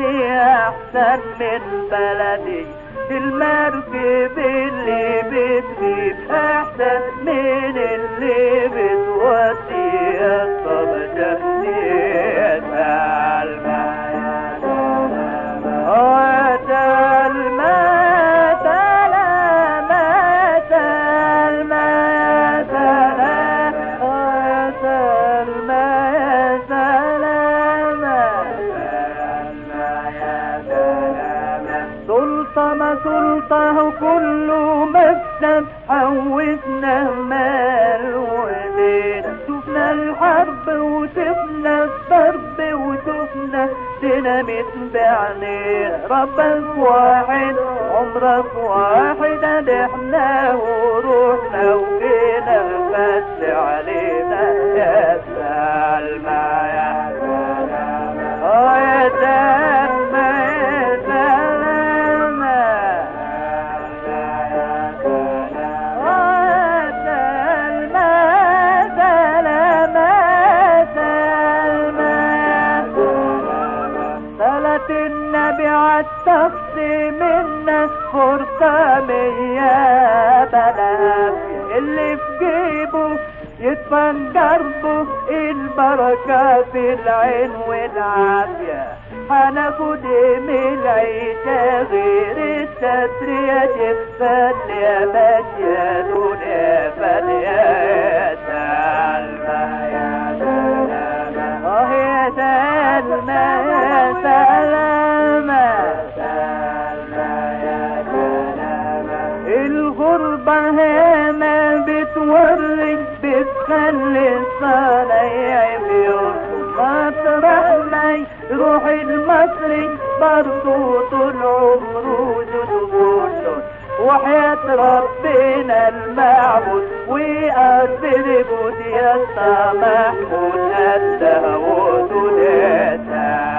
ودي احسن من بلدي المركب اللي بتجيب احسن من اللي بتودي الصبجة سلطة سلطة كله مكسب حوسنا مال ودين شفنا الحرب وشفنا الضرب وشفنا ديناميت بعينين ربك واحد عمرك واحد احنا وروحنا وجينا بس علينا يا سلمى يا سلمى اه يا سلمى يا سلمى اه سلمى سلمى سلمى صلاة النبي عالشخص منا فرصة مية بلاك اللي في جيبه يدفن دربه البركة في العين والعافية هناخد من العيشة غير الستر يا جفان يا ماشية دنيا فانية يا سلمى يا سلمى اه يا سلمى يا سلمى سلمى يا سلمى الغربة هنا بتوري بتخلي الصنايع بيرقص مطرح ما يروح المصري برضو طول عمره جدوده وحياة ربنا المعبود ويقدر بود يا محمود قدها ودنيا